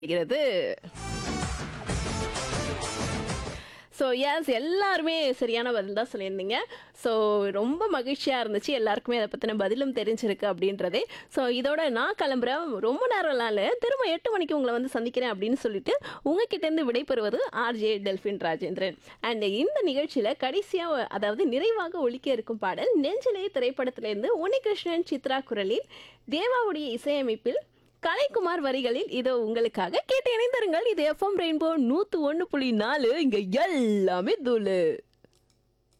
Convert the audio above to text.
இருக்கிறது so S எல்லாருமே சரியான பதில் தான் சொல்லியிருந்தீங்க ஸோ ரொம்ப மகிழ்ச்சியாக இருந்துச்சு எல்லாருக்குமே அதை பற்றின பதிலும் தெரிஞ்சிருக்கு அப்படின்றதே ஸோ இதோட நான் கிளம்புறேன் ரொம்ப நேரம்லாம் இல்லை திரும்ப எட்டு மணிக்கு உங்களை வந்து சந்திக்கிறேன் அப்படின்னு சொல்லிட்டு உங்ககிட்டேருந்து விடைபெறுவது ஆர்ஜே டெல்ஃபின் ராஜேந்திரன் அண்ட் இந்த நிகழ்ச்சியில் கடைசியாக அதாவது நிறைவாக ஒலிக்க இருக்கும் பாடல் நெஞ்சிலே திரைப்படத்திலிருந்து உன்னிகிருஷ்ணன் சித்ரா குரலில் தேவாவுடைய இசையமைப்பில் கலைக்குமார் வரிகளில் இதோ உங்களுக்காக கேட்டு இணைந்திருங்கள் இது எஃப்எம் ரெயின்போ நூத்து ஒன்று புள்ளி நாலு இங்க எல்லாமே தூளு